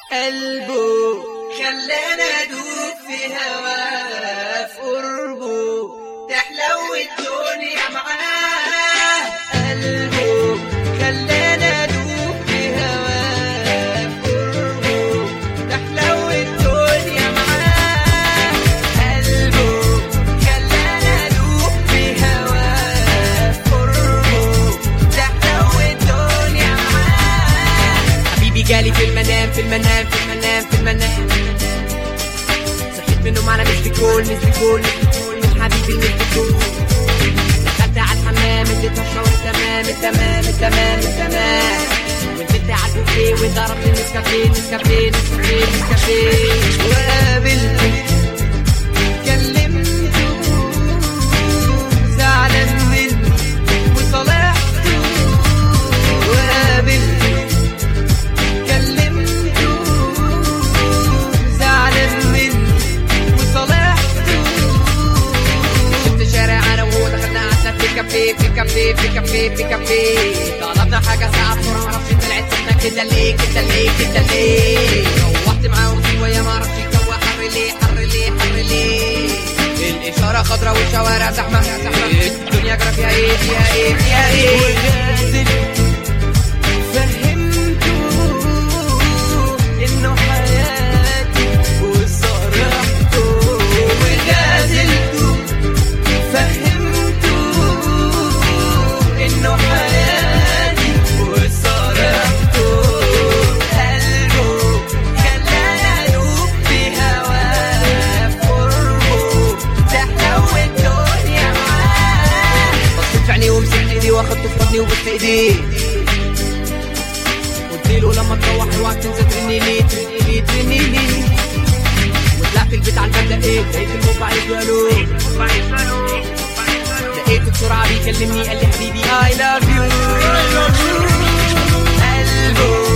قلبه خلانا ادوب في هواه في قربه تحلو الدنيا معاه قلبه خلانا ادوب في هواه في قربه تحلو الدنيا معاه قلبه خلانا ادوب في هواه في قربه تحلو الدنيا معاه حبيبي جالي في المنام في المنام في المنام في المنام صحيت من النوم على مثل كل مثل كل من حبيبي مثل كل دخلت على الحمام اديتها الشاور تمام التمام التمام التمام ونزلت على البوفيه وضربت نسكافيه نسكافيه نسكافيه نسكافيه وقابلته كلمته زعلان مني وصالحته وقابلته كلمته زعلان مني وصالحته شفت شارع انا وهو دخلنا قعدنا في كافيه في كافيه في كافيه في كافيه طلبنا حاجه ساعه بسرعه معرفش طلعت سخنه كده ليه كده ليه كده ليه روحت معاهم شويه معرفش الجو حر ليه حر ليه حر ليه الاشاره خضرا والشوارع زحمه زحمه الدنيا جرى فيها ايه فيها ايه فيها ايه ونازل فهمته انه حياتي وصرحته ونازلته فهمته انه حياتي وصرحته قلبه خلانا ادوب في هواه في قربه تحلو الدنيا معاه بصيت في عينيه ومسكت ايدي واخدته في حضني وبوست ايديه قلت له لما تروح اوعى تنسى ترني لي ترني لي ترني لي وطلعت البيت على الباب لقيت لقيت الموبايل قالوا لقيته بسرعة بيكلمني قال لي حبيبي I love you قلبه